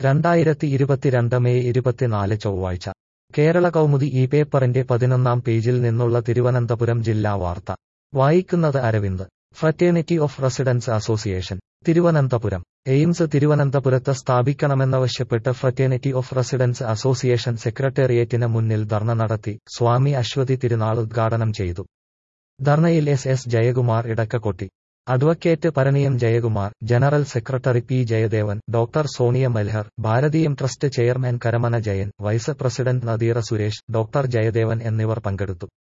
രണ്ടായിരത്തി ഇരുപത്തിരണ്ട് മെയ് ഇരുപത്തിനാല് ചൊവ്വാഴ്ച കേരള കൗമുദി ഈ പേപ്പറിന്റെ പതിനൊന്നാം പേജിൽ നിന്നുള്ള തിരുവനന്തപുരം ജില്ലാ വാർത്ത വായിക്കുന്നത് Aravind fraternity of residents association Thiruvananthapuram AIIMS തിരുവനന്തപുരത്ത് സ്ഥാപിക്കണമെന്നാവശ്യപ്പെട്ട് ഫ്രറ്റേണിറ്റി ഓഫ് റെസിഡൻസ് അസോസിയേഷൻ സെക്രട്ടേറിയറ്റിന് മുന്നിൽ ധർണ നടത്തി സ്വാമി അശ്വതി തിരുനാൾ ഉദ്ഘാടനം ചെയ്തു ധർണയിൽ S S Jayakumar Edakkakotti advocate Paraniyam Jayakumar general secretary P Jayadevan doctor Sonia Malhar Bharatheeyam trust chairman Karamana Jayan vice president Nadeera Suresh doctor Jayadevan എന്നിവർ പങ്കെടുത്തു